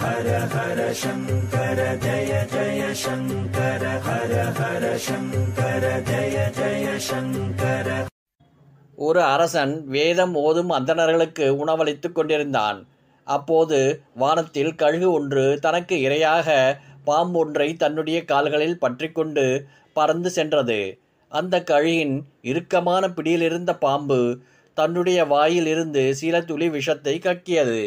ஒரு அரசன் வேதம் ஓதும் அந்தணர்களுக்கு உணவளித்துக் கொண்டிருந்தான் அப்போது வானத்தில் கழுகு ஒன்று தனக்கு இரையாக பாம்பொன்றை தன்னுடைய கால்களில் பற்றிக்கொண்டு பறந்து சென்றது அந்த கழுகின் இறுக்கமான பிடியிலிருந்த பாம்பு தன்னுடைய வாயிலிருந்து சில துளி விஷத்தை கக்கியது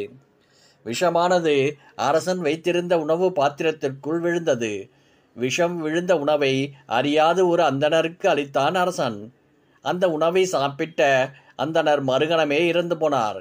விஷமானது அரசன் வைத்திருந்த உணவு பாத்திரத்திற்குள் விழுந்தது விஷம் விழுந்த உணவை அறியாது ஒரு அந்தணருக்கு அளித்தான் அரசன் அந்த உணவை சாப்பிட்ட அந்தணர் மறுகணமே இறந்து போனார்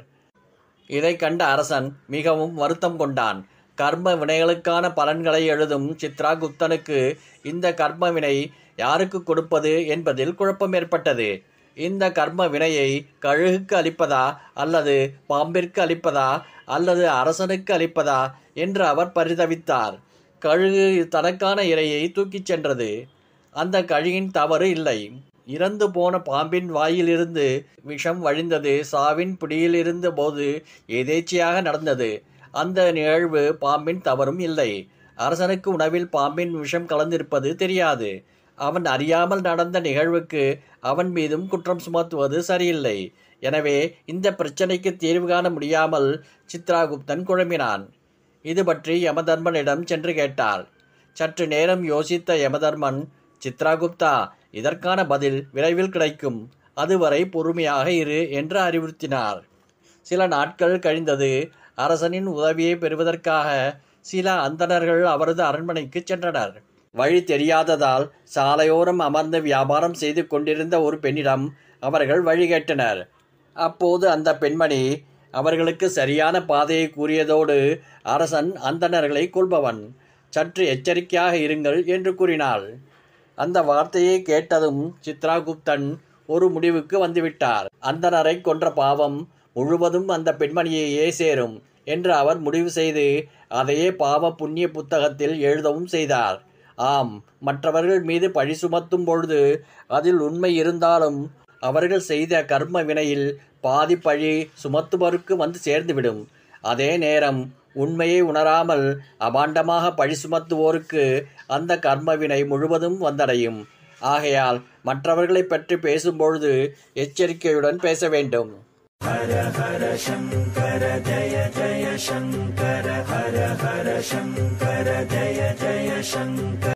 இதை கண்ட அரசன் மிகவும் வருத்தம் கொண்டான் கர்ம வினைகளுக்கான பலன்களை எழுதும் சித்ராகுப்தனுக்கு இந்த கர்ம வினை யாருக்கு கொடுப்பது என்பதில் குழப்பம் ஏற்பட்டது இந்த கர்ம வினையை கழுகுக்கு அளிப்பதா அல்லது பாம்பிற்கு அளிப்பதா அல்லது அரசனுக்கு அளிப்பதா என்று அவர் பரிதவித்தார் கழுகு தனக்கான இரையை தூக்கிச் சென்றது அந்த கழுகின் தவறு இல்லை இறந்து போன பாம்பின் வாயிலிருந்து விஷம் வழிந்தது சாவின் பிடியில் இருந்த போது எதேச்சையாக நடந்தது அந்த நிகழ்வு பாம்பின் தவறும் இல்லை அரசனுக்கு உணவில் பாம்பின் விஷம் கலந்திருப்பது தெரியாது அவன் அறியாமல் நடந்த நிகழ்வுக்கு அவன் மீதும் குற்றம் சுமத்துவது சரியில்லை எனவே இந்த பிரச்சனைக்கு தீர்வு காண முடியாமல் சித்ராகுப்தன் குழம்பினான் இது பற்றி யமதர்மனிடம் சென்று கேட்டார் சற்று நேரம் யோசித்த யமதர்மன் சித்ராகுப்தா இதற்கான பதில் விரைவில் கிடைக்கும் அதுவரை பொறுமையாக இரு என்று அறிவுறுத்தினார் சில நாட்கள் கழிந்தது அரசனின் உதவியை பெறுவதற்காக சில அந்தணர்கள் அவரது அரண்மனைக்கு சென்றனர் வழி தெரியாததால் சாலையோரம் அமர்ந்து வியாபாரம் செய்து கொண்டிருந்த ஒரு பெண்ணிடம் அவர்கள் வழி கேட்டனர் அப்போது அந்த பெண்மணி அவர்களுக்கு சரியான பாதையை கூறியதோடு அரசன் அந்தணர்களை கொள்பவன் சற்று எச்சரிக்கையாக இருங்கள் என்று கூறினாள் அந்த வார்த்தையை கேட்டதும் சித்ராகுப்தன் ஒரு முடிவுக்கு வந்துவிட்டார் அந்தணரை கொன்ற பாவம் முழுவதும் அந்த பெண்மணியையே சேரும் என்று அவர் முடிவு செய்து அதையே பாவ புண்ணிய புத்தகத்தில் எழுதவும் செய்தார் ஆம் மற்றவர்கள் மீது பழி சுமத்தும் பொழுது அதில் உண்மை இருந்தாலும் அவர்கள் செய்த கர்ம வினையில் பாதி பழி சுமத்துபவருக்கு வந்து சேர்ந்துவிடும் அதே நேரம் உண்மையை உணராமல் அபாண்டமாக பழி சுமத்துவோருக்கு அந்த கர்மவினை முழுவதும் வந்தடையும் ஆகையால் மற்றவர்களை பற்றி பேசும்பொழுது எச்சரிக்கையுடன் பேச வேண்டும் ஹர ஹர சங்கர ஜய ஜய சங்கர ஹர ஹர சங்கர ஜய ஜய சங்கர